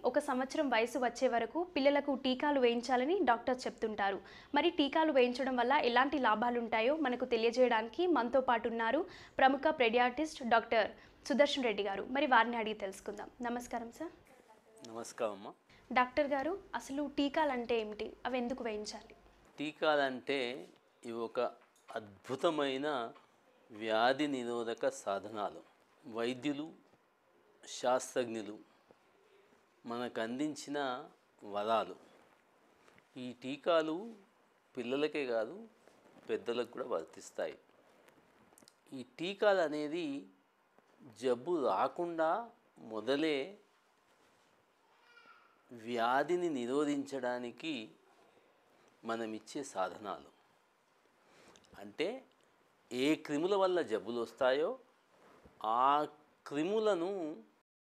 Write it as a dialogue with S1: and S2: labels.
S1: ఒక సంవత్సరం వయసు వచ్చే వరకు పిల్లలకు టీకాలు వేయించాలని డాక్టర్ చెప్తుంటారు మరి టీకాలు వేయించడం వల్ల ఎలాంటి లాభాలు ఉంటాయో మనకు తెలియజేయడానికి మనతో పాటు ఉన్నారు ప్రముఖ పెడియాటిస్ట్ డాక్టర్ సుదర్శన్ రెడ్డి గారు మరి వారిని అడిగి తెలుసుకుందాం నమస్కారం సార్
S2: నమస్కారం అమ్మ
S1: డాక్టర్ గారు అసలు టీకాలు అంటే ఏమిటి అవి ఎందుకు వేయించాలి
S2: టీకాలంటే ఇవి ఒక అద్భుతమైన వ్యాధి నిరోధక సాధనాలు వైద్యులు శాస్త్రజ్ఞులు మనకు అందించిన వరాలు ఈ టీకాలు పిల్లలకే కాదు పెద్దలకు కూడా వర్తిస్తాయి ఈ టీకాలు అనేది జబ్బు రాకుండా మొదలే వ్యాధిని నిరోధించడానికి మనం ఇచ్చే సాధనాలు అంటే ఏ క్రిముల వల్ల జబ్బులు వస్తాయో ఆ క్రిములను